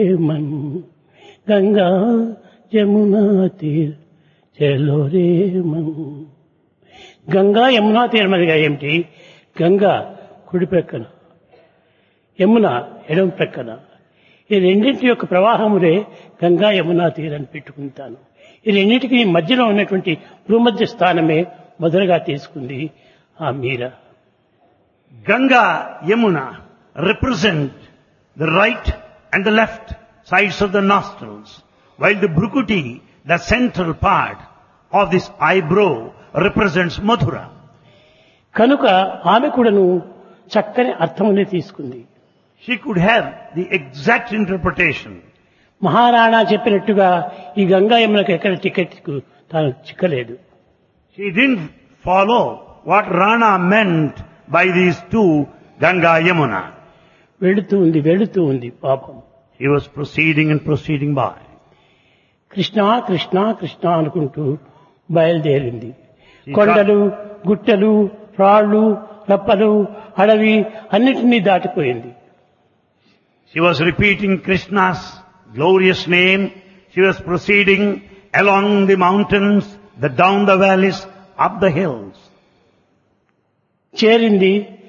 मन गंगा यमुना तीर చలో రే మన్ గంగా యమునా తీరం అనగా ఏమిటి గంగా కుడి ప్రక్కన యమున ఎడమ ప్రక్కన ఈ రెండింటి యొక్క ప్రవాహములే గంగా యమునా తీరాన్ని పెట్టుకుంటాను ఈ రెండింటికి మధ్యలో ఉన్నటువంటి భూమధ్య స్థానమే మొదలుగా తీసుకుంది ఆ మీర Ganga, Yamuna represent the right and the left sides of the nostrils, while the Brukuti, the central part of this eyebrow, represents Mathura. కనుక ఆమె కూడాను చక్కని అర్థమునే తీసుకుంది She could have the exact interpretation. Maharana చెప్పినట్టుగా ఈ గంగా యమునకు ఎక్కడ టికెట్ తాను చిక్కలేదు She didn't follow what Rana meant by these two, Ganga, Yamuna. వెళుతూ ఉంది వెళుతూ ఉంది పాపం He was proceeding and proceeding by. Krishna Krishna Krishna అనుకుంటూ బయలుదేరింది కొండలు గుట్టలు రాళ్ళు రప్పలు అడవి అన్నిటినీ దాటిపోయింది She was repeating Krishna's glorious name. She was proceeding along the mountains, the down the valleys, up the hills. చేరింది